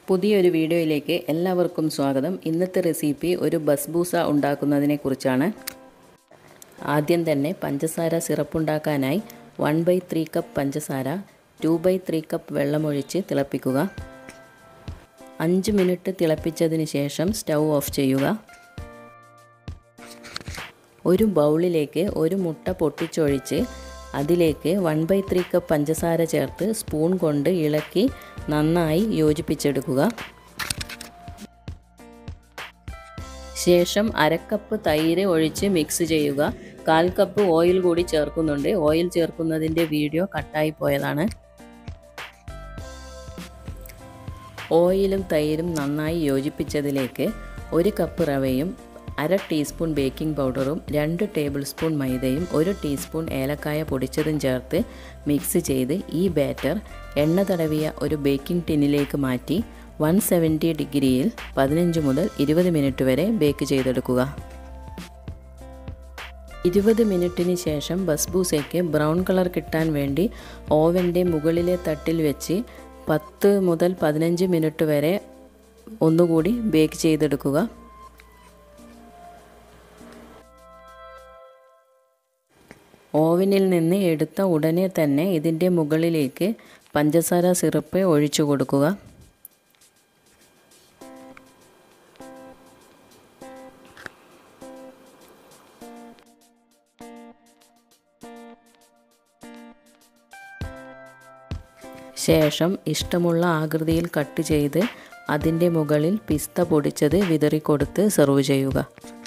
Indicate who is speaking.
Speaker 1: പുതിയൊരു വീഡിയോയിലേക്ക് എല്ലാവർക്കും സ്വാഗതം ഇന്നത്തെ റെസിപ്പി ഒരു ബസ്ബൂസ ഉണ്ടാക്കുന്നതിനെ കുറിച്ചാണ് ആദ്യം തന്നെ പഞ്ചസാര സിറപ്പ് ഉണ്ടാക്കാനായി വൺ ബൈ ത്രീ കപ്പ് പഞ്ചസാര ടു ബൈ ത്രീ കപ്പ് വെള്ളമൊഴിച്ച് തിളപ്പിക്കുക അഞ്ച് മിനിറ്റ് തിളപ്പിച്ചതിന് ശേഷം സ്റ്റൗ ഓഫ് ചെയ്യുക ഒരു ബൗളിലേക്ക് ഒരു മുട്ട പൊട്ടിച്ചൊഴിച്ച് അതിലേക്ക് വൺ ബൈ ത്രീ കപ്പ് പഞ്ചസാര ചേർത്ത് സ്പൂൺ കൊണ്ട് ഇളക്കി നന്നായി യോജിപ്പിച്ചെടുക്കുക ശേഷം അരക്കപ്പ് തൈര് ഒഴിച്ച് മിക്സ് ചെയ്യുക കാൽ കപ്പ് ഓയിൽ കൂടി ചേർക്കുന്നുണ്ട് ഓയിൽ ചേർക്കുന്നതിൻ്റെ വീഡിയോ കട്ടായി പോയതാണ് ഓയിലും തൈരും നന്നായി യോജിപ്പിച്ചതിലേക്ക് ഒരു കപ്പ് റവയും അര ടീസ്പൂൺ ബേക്കിംഗ് പൗഡറും രണ്ട് ടേബിൾ സ്പൂൺ മൈദയും ഒരു ടീസ്പൂൺ ഏലക്കായ പൊടിച്ചതും ചേർത്ത് മിക്സ് ചെയ്ത് ഈ ബാറ്റർ എണ്ണ തടവിയ ഒരു ബേക്കിംഗ് ടിന്നിലേക്ക് മാറ്റി വൺ സെവൻറ്റി ഡിഗ്രിയിൽ പതിനഞ്ച് മുതൽ ഇരുപത് മിനിറ്റ് വരെ ബേക്ക് ചെയ്തെടുക്കുക ഇരുപത് മിനിറ്റിന് ശേഷം ബസ്ബൂസയ്ക്ക് ബ്രൗൺ കളർ കിട്ടാൻ വേണ്ടി ഓവൻ്റെ മുകളിലെ തട്ടിൽ വെച്ച് പത്ത് മുതൽ പതിനഞ്ച് മിനിറ്റ് വരെ ഒന്നുകൂടി ബേക്ക് ചെയ്തെടുക്കുക ഓവനിൽ നിന്ന് എടുത്ത ഉടനെ തന്നെ ഇതിൻ്റെ മുകളിലേക്ക് പഞ്ചസാര സിറപ്പ് ഒഴിച്ചു കൊടുക്കുക ശേഷം ഇഷ്ടമുള്ള ആകൃതിയിൽ കട്ട് ചെയ്ത് അതിൻ്റെ മുകളിൽ പിസ്ത പൊടിച്ചത് വിതറിക്കൊടുത്ത് സെർവ് ചെയ്യുക